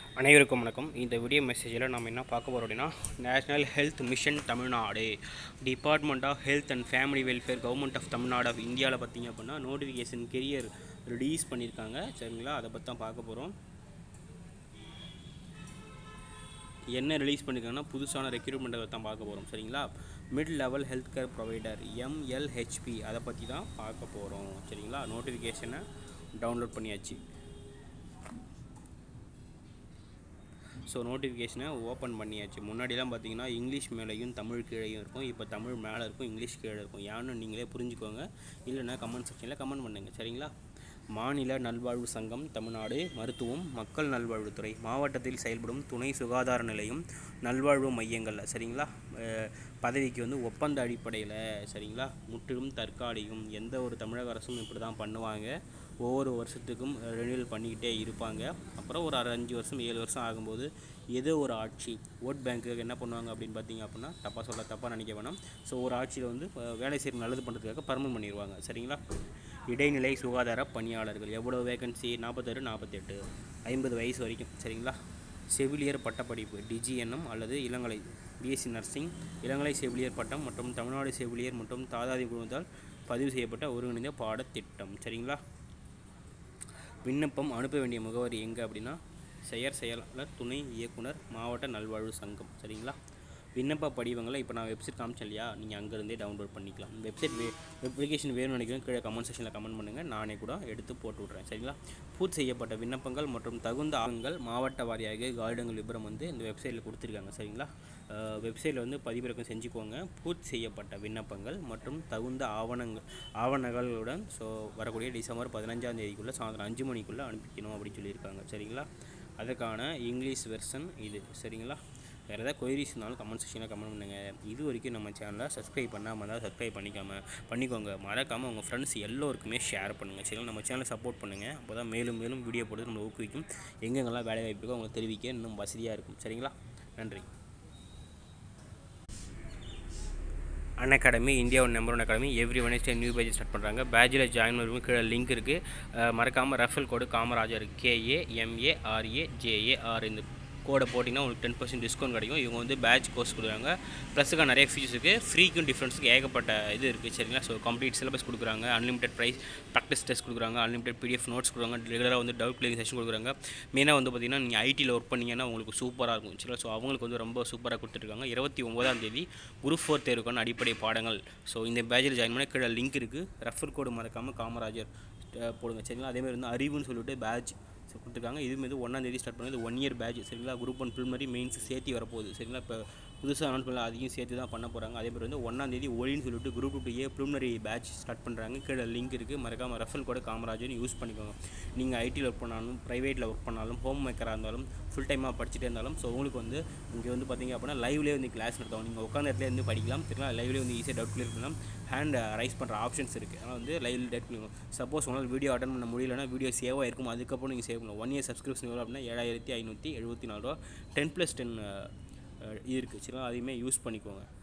அனைவருக்கும் வணக்கம் இந்த வீடியோ மெசேஜில் நம்ம என்ன பார்க்க போகிறோம் அப்படின்னா national health mission Tamil Nadu department of health and family welfare government of Tamil Nadu of இந்தியாவில் பார்த்தீங்க அப்படின்னா நோட்டிஃபிகேஷன் கெரியர் ரிலீஸ் பண்ணியிருக்காங்க சரிங்களா அதை பற்றி தான் பார்க்க போகிறோம் என்ன ரிலீஸ் பண்ணியிருக்காங்கன்னா புதுசான ரெக்ரூட்மெண்ட்டை தான் பார்க்க போகிறோம் சரிங்களா mid level health care provider MLHP அதை பற்றி தான் பார்க்க போகிறோம் சரிங்களா நோட்டிஃபிகேஷனை டவுன்லோட் பண்ணியாச்சு ஸோ நோட்டிஃபிகேஷனை ஓப்பன் பண்ணியாச்சு முன்னாடிலாம் பார்த்தீங்கன்னா இங்கிலீஷ் மேலேயும் தமிழ் கீழேயும் இருக்கும் இப்போ தமிழ் மேலே இருக்கும் இங்கிலீஷ் கீழே இருக்கும் யான்னு நீங்களே புரிஞ்சுக்கோங்க இல்லைன்னா கமெண்ட் செக்ஷனில் கமெண்ட் பண்ணுங்கள் சரிங்களா மாநில நல்வாழ்வு சங்கம் தமிழ்நாடு மருத்துவம் மக்கள் நல்வாழ்வுத்துறை மாவட்டத்தில் செயல்படும் துணை சுகாதார நிலையம் நல்வாழ்வு மையங்களில் சரிங்களா அஹ் பதவிக்கு வந்து ஒப்பந்த அடிப்படையில் சரிங்களா முற்றிலும் தற்காலிகம் எந்த ஒரு தமிழக அரசும் இப்படி தான் பண்ணுவாங்க ஒவ்வொரு வருஷத்துக்கும் ரெனியூவல் பண்ணிக்கிட்டே இருப்பாங்க அப்புறம் ஒரு அரை அஞ்சு வருஷம் ஏழு வருஷம் ஆகும்போது ஏதோ ஒரு ஆட்சி ஓட் பேங்க்குக்கு என்ன பண்ணுவாங்க அப்படின்னு பார்த்தீங்க அப்படின்னா தப்பாக சொல்ல தப்பாக நினைக்க வேணாம் ஸோ ஒரு ஆட்சியில் வந்து அஹ், வேலை செய்கிற நல்லது பண்ணுறதுக்காக பர்மனன்ட் பண்ணிடுவாங்க சரிங்களா இடைநிலை சுகாதார பணியாளர்கள் எவ்வளோ வேகன்சி நாற்பத்தாறு நாற்பத்தெட்டு ஐம்பது வயசு வரைக்கும் சரிங்களா செவிலியர் பட்டப்படிப்பு டிஜிஎன்எம் அல்லது இளங்கலை பிஎஸ்சி நர்சிங் இளங்கலை செவிலியர் பட்டம் மற்றும் தமிழ்நாடு செவிலியர் மற்றும் தாதாதி குழுமத்தால் பதிவு செய்யப்பட்ட ஒருங்கிணைந்த பாடத்திட்டம் சரிங்களா விண்ணப்பம் அனுப்ப வேண்டிய முகவரி எங்கே அப்படின்னா செயற் செயலாளர் துணை இயக்குனர் மாவட்ட நல்வாழ்வு சங்கம் சரிங்களா விண்ணப்ப படிவங்களை இப்போ நான் வெப்சைட் காமிச்சேன் இல்லையா நீங்கள் அங்கேருந்தே டவுன்லோட் பண்ணிக்கலாம் வெப்சைட் வே அப்ளிகேஷன் வேணும்னு நினைக்கிறேன் கீழே கமெண்ட் செக்ஷனில் கமெண்ட் பண்ணுங்கள் நானே கூட எடுத்து போட்டு விட்றேன் சரிங்களா பூர்த்தி செய்யப்பட்ட விண்ணப்பங்கள் மற்றும் தகுந்த ஆவணங்கள் மாவட்ட வாரியாக கார்டுங்கள் விபரம் வந்து இந்த வெப்சைட்டில் கொடுத்துருக்காங்க சரிங்களா வெப்சைட்டில் வந்து பதிவிறக்கம் செஞ்சுக்கோங்க பூர்த்தி செய்யப்பட்ட விண்ணப்பங்கள் மற்றும் தகுந்த ஆவணங்கள் ஆவணங்களுடன் ஸோ வரக்கூடிய டிசம்பர் பதினஞ்சாம் தேதிக்குள்ளே சாயந்தரம் அஞ்சு மணிக்குள்ளே அனுப்பிக்கணும் அப்படின்னு சொல்லியிருக்காங்க சரிங்களா அதுக்கான இங்கிலீஷ் வெர்ஷன் இது சரிங்களா வேறு ஏதாவது கொயரிஸ் இருந்தாலும் கமெண்ட் செக்ஷனில் கமெண்ட் பண்ணுங்கள் இது வரைக்கும் நம்ம சேனலை சப்ஸ்கிரைப் பண்ணாமல் இருந்தால் சப்ஸ்கிரைப் பண்ணிக்காம பண்ணிக்கோங்க மறக்காமல் உங்கள் ஃப்ரெண்ட்ஸ் எல்லோருக்குமே ஷேர் பண்ணுங்கள் சரிங்களா நம்ம சேனலை சப்போர்ட் பண்ணுங்கள் அப்போ தான் மேலும் மேலும் வீடியோ போட்டு நம்மளை ஊக்குவிக்கும் எங்கெங்கெல்லாம் வேலை வாய்ப்பு இருக்கோ உங்களுக்கு தெரிவிக்க இன்னும் வசதியாக இருக்கும் சரிங்களா நன்றி அன் அகாடமி இந்தியாவோட number one academy every Wednesday new page start பண்ணுறாங்க பேஜில் ஜாயின் பண்ணுவோம் கீழே லிங்க் இருக்குது மறக்காமல் referral code Kamarajar K A M A R A J A R இந்த கோடை போட்டிங்கன்னா உங்களுக்கு டென் பர்சன்ட் டிஸ்கவுண்ட் கிடைக்கும் இவங்க வந்து பேட்ச் கோர்ஸ் கொடுக்குறாங்க ப்ளஸுக்காக நிறைய ஃபீச்சர்ஸ் இருக்குது ஃப்ரீக்கும் டிஃப்ரென்ஸுக்கு ஏகப்பட்ட இது இருக்குது சரிங்களா ஸோ கம்ப்ளீட் சிலபஸ் கொடுக்குறாங்க அன்லிமிட்டட் ப்ரைஸ் ப்ராக்டிஸ் டெஸ்ட் கொடுக்குறாங்க அன்லிமிட்டட் பிடிஎஃப் நோட்ஸ் கொடுக்குறாங்க ரெகுலராக வந்து டவுட் கிளியரிங் செஷன் கொடுக்குறாங்க மெயினாக வந்து பார்த்தீங்கன்னா நீங்கள் ஐடியில் ஒர்க் பண்ணீங்கன்னா உங்களுக்கு சூப்பராக இருக்கும் சரிங்களா ஸோ அவங்களுக்கு வந்து ரொம்ப சூப்பராக கொடுத்துருக்காங்க இருபத்தி ஒன்பதாம் தேதி குரூப் ஃபோர் தேர்வுக்கான அடிப்படை பாடங்கள் ஸோ இந்த பேஜில் ஜாயின் பண்ண கீழே லிங்க் இருக்குது ரெஃபர் கோடு மறக்காமல் காமராஜர் அஹ், போடுங்க சரிங்களா அதேமாதிரி வந்து அறிவுன்னு சொல்லிட்டு பேட்ச் ஸோ கொடுத்துருக்காங்க இது வந்து ஒன்றாம் தேதி ஸ்டார்ட் பண்ணது ஒன் இயர் பேட்ச் சரிங்களா குரூப் ஒன் ப்ரிலிமரி மெயின்ஸ் சேர்த்து வரப்போகுது சரிங்களா இப்போ புதுசாக அனௌன்ஸ் பண்ணல அதையும் சேர்த்து தான் பண்ண போகிறாங்க அதே மாதிரி வந்து ஒன்றாம் தேதி ஒளின்னு சொல்லிட்டு group two A preliminary batch start பண்ணுறாங்க கீழே லிங்க் இருக்குது மறக்காமல் ரெஃபல் கூட காமராஜர் யூஸ் பண்ணிக்கோங்க நீங்கள் ஐடியில் ஒர்க் பண்ணாலும் ப்ரைவேட்டில் ஒர்க் பண்ணாலும் ஹோம் மேக்கராக இருந்தாலும் ஃபுல் டைமாக படிச்சுட்டே இருந்தாலும் ஸோ உங்களுக்கு வந்து இங்கே வந்து பார்த்தீங்க அப்படின்னா லைவ்லேயே வந்து கிளாஸ் நடத்தும் நீங்கள் உட்காந்த இடத்துல இருந்து படிக்கலாம் சரிங்களா லைவ்லேயே வந்து ஈஸியாக டவுட் கிளியர் பண்ணலாம் ஹேண்ட் ரைஸ் பண்ணுற ஆப்ஷன்ஸ் இருக்குது அதனால் வந்து லைவ் டேட் பண்ணுவோம் சப்போஸ் உங்களால் வீடியோ அட்டன் பண்ண முடியலன்னா வீடியோ சேவாக இருக்கும் அதுக்கப்புறம் நீங்கள் சேவ் பண்ணலாம் ஒன் இயர் சப்ஸ்கிரிப்ஷன் எவ்வளோ அப்படின்னா ஏழாயிரத்தி ஐநூற்றி எழுபத்தி நாலு ரூபா டென் ப்ளஸ் டென் இது இருக்குது சரிங்களா அதையுமே யூஸ் பண்ணிக்கோங்க